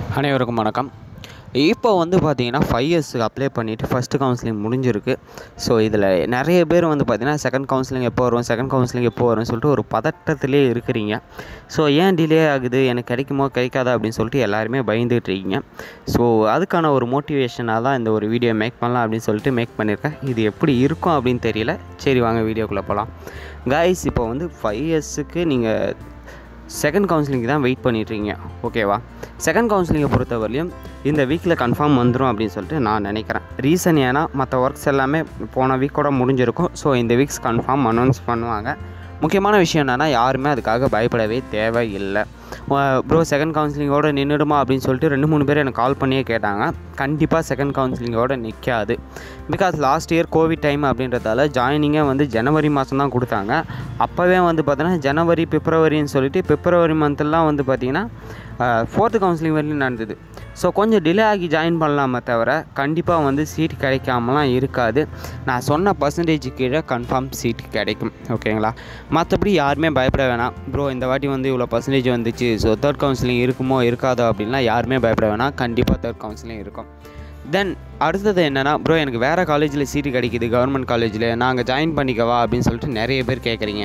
அனைவருக்கும் வணக்கம் இப்போ வந்து பார்த்தீங்கன்னா ஃபைவ் இயர்ஸுக்கு அப்ளை பண்ணிவிட்டு ஃபஸ்ட்டு கவுன்சிலிங் முடிஞ்சிருக்கு ஸோ இதில் நிறைய பேர் வந்து பார்த்தீங்கன்னா செகண்ட் கவுன்சிலிங் எப்போ வரும் செகண்ட் கவுன்சிலிங் எப்போ வரும்னு சொல்லிட்டு ஒரு பதட்டத்திலே இருக்கிறீங்க ஸோ ஏன் டிலே ஆகுது எனக்கு கிடைக்குமோ கிடைக்காதா அப்படின்னு சொல்லிட்டு எல்லாருமே பயந்துட்டு இருக்கீங்க ஸோ அதுக்கான ஒரு மோட்டிவேஷனாக தான் இந்த ஒரு வீடியோ மேக் பண்ணலாம் அப்படின்னு சொல்லிட்டு மேக் பண்ணியிருக்கேன் இது எப்படி இருக்கும் அப்படின்னு தெரியல சரி வாங்க வீடியோக்குள்ளே போகலாம் காய்ஸ் இப்போ வந்து ஃபைவ் இயர்ஸுக்கு நீங்கள் செகண்ட் கவுன்சிலிங்க்கு தான் வெயிட் பண்ணிட்டுருக்கீங்க ஓகேவா செகண்ட் கவுன்சிலிங்கை பொறுத்தவரையிலும் இந்த வீக்கில் கன்ஃபார்ம் வந்துடும் அப்படின்னு சொல்லிட்டு நான் நினைக்கிறேன் ரீசன் ஏன்னா மற்ற ஒர்க்ஸ் எல்லாமே போன வீக்கோட முடிஞ்சிருக்கும் ஸோ இந்த வீக்ஸ் கன்ஃபார்ம் அனௌன்ஸ் பண்ணுவாங்க முக்கியமான விஷயம் என்னென்னா யாருமே அதுக்காக பயப்படவே தேவையில்லை ப்ரோ செகண்ட் கவுன்சிலிங்கோட நின்றுடுமா அப்படின்னு சொல்லிட்டு ரெண்டு மூணு பேர் எனக்கு கால் பண்ணியே கேட்டாங்க கண்டிப்பாக செகண்ட் கவுன்சிலிங்கோட நிற்காது because last year COVID time அப்படின்றதால ஜாயினிங்கே வந்து ஜனவரி மாதம் தான் கொடுத்தாங்க அப்போவே வந்து பார்த்தோன்னா ஜனவரி பிப்ரவரின்னு சொல்லிட்டு பிப்ரவரி மந்த்லாம் வந்து பார்த்திங்கன்னா ஃபோர்த்து கவுன்சிலிங் வரையும் நடந்தது ஸோ கொஞ்சம் டிலே ஆகி ஜாயின் பண்ணலாமே தவிர கண்டிப்பாக வந்து சீட் கிடைக்காமலாம் இருக்காது நான் சொன்ன பர்சன்டேஜ் கீழே கன்ஃபார்ம் சீட் கிடைக்கும் ஓகேங்களா மற்றபடி யாருமே பயப்பட வேணாம் ப்ரோ இந்த வாட்டி வந்து இவ்வளோ பர்சன்டேஜ் வந்துச்சு ஸோ தேர்ட் கவுன்சிலிங் இருக்குமோ இருக்காதோ அப்படின்லாம் யாருமே பயப்பட வேணாம் கண்டிப்பாக தேர்ட் கவுன்சிலிங் இருக்கும் தென் அடுத்தது என்னென்னா ப்ரோ எனக்கு வேறு காலேஜில் சீட்டு கிடைக்குது கவர்மெண்ட் காலேஜில் நாங்கள் ஜாயின் பண்ணிக்கவா அப்படின்னு சொல்லிட்டு நிறைய பேர் கேட்குறீங்க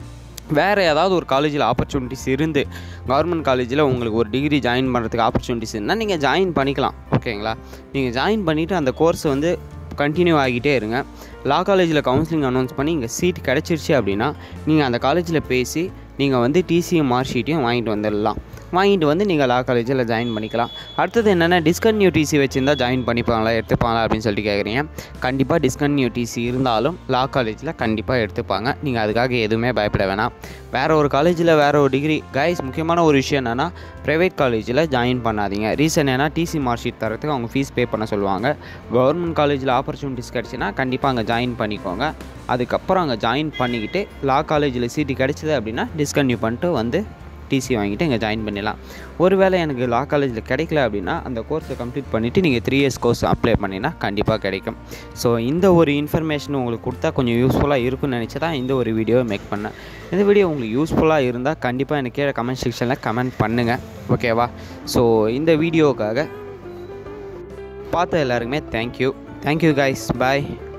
வேறு ஏதாவது ஒரு காலேஜில் ஆப்பர்ச்சுனிட்டிஸ் இருந்து கவர்மெண்ட் காலேஜில் உங்களுக்கு ஒரு டிகிரி ஜாயின் பண்ணுறதுக்கு ஆப்பர்ச்சுனிட்டிஸ் இருந்தால் நீங்கள் ஜாயின் பண்ணிக்கலாம் ஓகேங்களா நீங்கள் ஜாயின் பண்ணிவிட்டு அந்த கோர்ஸ் வந்து கண்டினியூ ஆகிட்டே இருங்க லா காலேஜில் கவுன்சிலிங் அனௌன்ஸ் பண்ணி இங்கே சீட் கிடச்சிருச்சு அப்படின்னா நீங்கள் அந்த காலேஜில் பேசி நீங்கள் வந்து டிசியும் மார்க் ஷீட்டையும் வாங்கிட்டு வந்துடலாம் வாங்கிட்டு வந்து நீங்கள் லா காலேஜில் ஜாயின் பண்ணிக்கலாம் அடுத்தது என்னென்னா டிஸ்கன்யூ டிசி வச்சுருந்தா ஜாயின் பண்ணிப்பாங்களா எடுத்துப்பாங்களா அப்படின்னு சொல்லிட்டு கேட்குறீங்க கண்டிப்பாக டிஸ்கன்யூ டிசி இருந்தாலும் லா காலேஜில் கண்டிப்பாக எடுத்துப்பாங்க நீங்கள் அதுக்காக எதுவுமே பயப்பட வேணாம் வேறு ஒரு காலேஜில் வேறு ஒரு டிகிரி கைஸ் முக்கியமான ஒரு விஷயம் என்னென்னா ப்ரைவேட் காலேஜில் ஜாயின் பண்ணாதீங்க ரீசன் ஏன்னா டிசி மார்க் ஷீட் தரத்துக்கு அவங்க ஃபீஸ் பே பண்ண சொல்லுவாங்க கவர்மெண்ட் காலேஜில் ஆப்பர்ச்சுனிட்டிஸ் கிடச்சின்னா கண்டிப்பாக அங்கே ஜாயின் பண்ணிக்கோங்க அதுக்கப்புறம் அங்கே ஜாயின் பண்ணிக்கிட்டு லா காலேஜில் சீட்டு கிடைச்சிது அப்படின்னா டிஸ்கன்யூ பண்ணிட்டு வந்து டிசி வாங்கிட்டு இங்கே ஜாயின் பண்ணிடலாம் ஒருவேளை எனக்கு லா காலேஜில் கிடைக்கல அப்படின்னா அந்த கோர்ஸை கம்ப்ளீட் பண்ணிவிட்டு நீங்கள் த்ரீ இயர்ஸ் கோர்ஸ் அப்ளை பண்ணினா கண்டிப்பாக கிடைக்கும் ஸோ இந்த ஒரு இன்ஃபர்மேஷன் உங்களுக்கு கொடுத்தா கொஞ்சம் யூஸ்ஃபுல்லாக இருக்கும்னு நினச்சி தான் இந்த ஒரு வீடியோவை மேக் பண்ணேன் இந்த வீடியோ உங்களுக்கு யூஸ்ஃபுல்லாக இருந்தால் கண்டிப்பாக எனக்கு கீழே கமெண்ட் செக்ஷனில் கமெண்ட் பண்ணுங்கள் ஓகேவா ஸோ இந்த வீடியோவுக்காக பார்த்த எல்லாருக்குமே தேங்க்யூ தேங்க்யூ கைஸ் பாய்